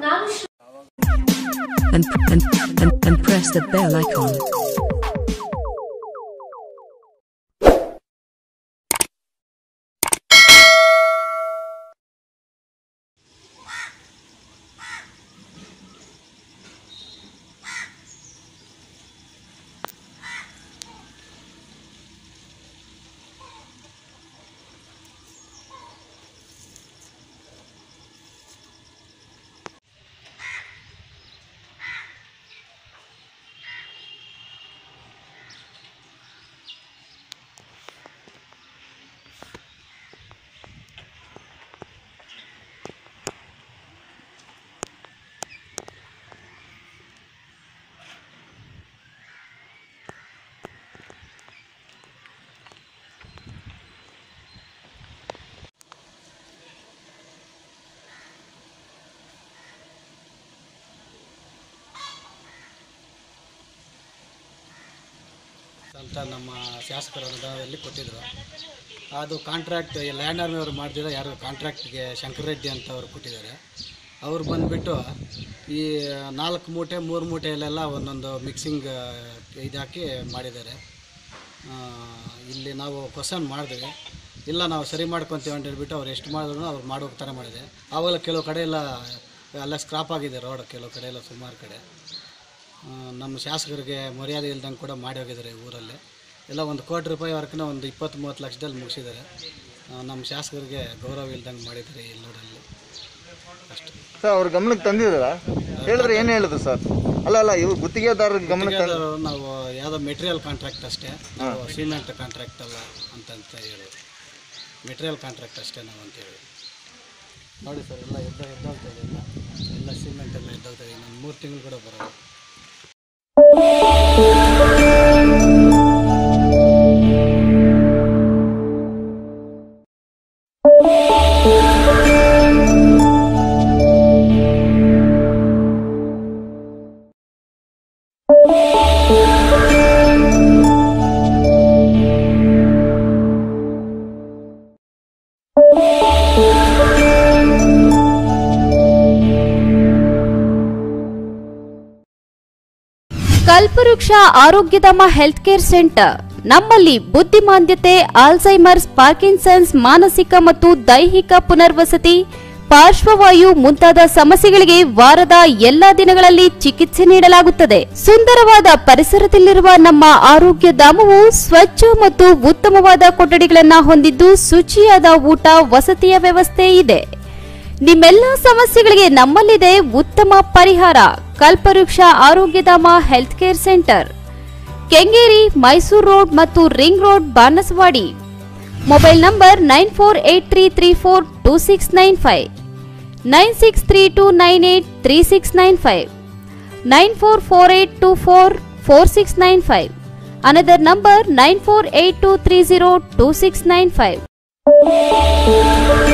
ನಾನು ಶ್ರ- and, and, and, and press the bell icon. ಅಂತ ನಮ್ಮ ಶಾಸಕರ ಅನುದಾನದಲ್ಲಿ ಕೊಟ್ಟಿದ್ದರು ಅದು ಕಾಂಟ್ರಾಕ್ಟ್ ಲ್ಯಾಂಡ್ ಆರ್ಮಿಯವರು ಮಾಡಿದ್ರೆ ಯಾರು ಕಾಂಟ್ರಾಕ್ಟ್ಗೆ ಶಂಕರ್ ರೆಡ್ಡಿ ಅಂತ ಅವರು ಕೊಟ್ಟಿದ್ದಾರೆ ಅವ್ರು ಬಂದುಬಿಟ್ಟು ಈ ನಾಲ್ಕು ಮೂಟೆ ಮೂರು ಮೂಟೆಯಲ್ಲೆಲ್ಲ ಒಂದೊಂದು ಮಿಕ್ಸಿಂಗ್ ಇದಾಕಿ ಮಾಡಿದ್ದಾರೆ ಆ, ಇಲ್ಲಿ ನಾವು ಕ್ವಶನ್ ಮಾಡಿದ್ವಿ ಇಲ್ಲ ನಾವು ಸರಿ ಮಾಡ್ಕೊತೀವಿ ಅಂತ ಹೇಳ್ಬಿಟ್ಟು ಅವ್ರು ಎಷ್ಟು ಮಾಡಿದ್ರು ಅವ್ರು ಮಾಡೋ ಥರ ಮಾಡಿದೆ ಆವಾಗ ಕೆಲವು ಕಡೆ ಎಲ್ಲ ಎಲ್ಲ ಸ್ಕ್ರಾಪ್ ಆಗಿದೆ ರೋಡ್ ಕೆಲವು ಕಡೆ ಎಲ್ಲ ಸುಮಾರು ಕಡೆ ಆ, ನಮ್ಮ ಶಾಸಕರಿಗೆ ಮರ್ಯಾದೆ ಇಲ್ದಂಗೆ ಕೂಡ ಮಾಡಿ ಹೋಗಿದ್ದಾರೆ ಈ ಊರಲ್ಲಿ ಎಲ್ಲ ಒಂದು ಕೋಟಿ ರೂಪಾಯಿ ವರ್ಕನ್ನ ಒಂದು ಇಪ್ಪತ್ತು ಮೂವತ್ತು ಲಕ್ಷದಲ್ಲಿ ಮುಗಿಸಿದ್ದಾರೆ ಆ, ನಮ್ಮ ಶಾಸಕರಿಗೆ ಗೌರವ ಇಲ್ದಂಗೆ ಮಾಡಿದ್ದಾರೆ ಈ ರೋಡಲ್ಲಿ ಅಷ್ಟೇ ಸರ್ ಅವ್ರ ಗಮನಕ್ಕೆ ತಂದಿದ್ದೀರಾ ಹೇಳಿದ್ರೆ ಏನು ಹೇಳಿದ್ರು ಸರ್ ಅಲ್ಲ ಅಲ್ಲ ಇವ್ರು ಗುತ್ತಿಗೆದಾರರ ಗಮನಕ್ಕೆ ತಂದ ಗುತ್ತಿಗೆದಾರರು ನಾವು ಯಾವುದೋ ಮೆಟೀರಿಯಲ್ ಕಾಂಟ್ರಾಕ್ಟ್ ಅಷ್ಟೇ ನಾವು ಸಿಮೆಂಟ್ ಕಾಂಟ್ರಾಕ್ಟ್ ಅಲ್ಲ ಅಂತಂತ ಹೇಳಿ ಮೆಟೀರಿಯಲ್ ಕಾಂಟ್ರಾಕ್ಟ್ ಅಷ್ಟೇ ನಾವು ಅಂತ ಹೇಳಿ ನೋಡಿ ಸರ್ ಎಲ್ಲ ಎದ್ದ ಎದ್ದೋಗ್ತಾ ಇದೆ ಎಲ್ಲ ಎಲ್ಲ ಸಿಮೆಂಟ್ ಎಲ್ಲ ಎದ್ದೋಗ್ತಾ ಇದೆ ಇನ್ನೊಂದು ಮೂರು ತಿಂಗಳು ಕೂಡ ಬರೋದು ಕಲ್ಪವೃಕ್ಷ ಆರೋಗ್ಯಧಾಮ ಹೆಲ್ತ್ ಕೇರ್ ಸೆಂಟರ್ ನಮ್ಮಲ್ಲಿ ಬುದ್ಧಿಮಾಂದ್ಯತೆ ಆಲ್ಝೈಮರ್ಸ್ ಪಾರ್ಕಿನ್ಸನ್ಸ್ ಮಾನಸಿಕ ಮತ್ತು ದೈಹಿಕ ಪುನರ್ವಸತಿ ಪಾರ್ಶ್ವವಾಯು ಮುಂತಾದ ಸಮಸ್ಯೆಗಳಿಗೆ ವಾರದ ಎಲ್ಲಾ ದಿನಗಳಲ್ಲಿ ಚಿಕಿತ್ಸೆ ನೀಡಲಾಗುತ್ತದೆ ಸುಂದರವಾದ ಪರಿಸರದಲ್ಲಿರುವ ನಮ್ಮ ಆರೋಗ್ಯ ಧಾಮವು ಸ್ವಚ್ಛ ಮತ್ತು ಉತ್ತಮವಾದ ಕೊಠಡಿಗಳನ್ನ ಹೊಂದಿದ್ದು ಶುಚಿಯಾದ ಊಟ ವಸತಿಯ ವ್ಯವಸ್ಥೆ ಇದೆ ನಿಮ್ಮೆಲ್ಲ ಸಮಸ್ಯೆಗಳಿಗೆ ನಮ್ಮಲ್ಲಿದೆ ಉತ್ತಮ ಪರಿಹಾರ Kalpavriksha Arogyadhama health care centre Kengeri Mysuru road ಮತ್ತು ring road Banasawadi mobile number nine four eight three three four two six nine five nine six three two nine eight three six nine five nine four four eight two four four six nine five another number nine four eight two three zero two six nine five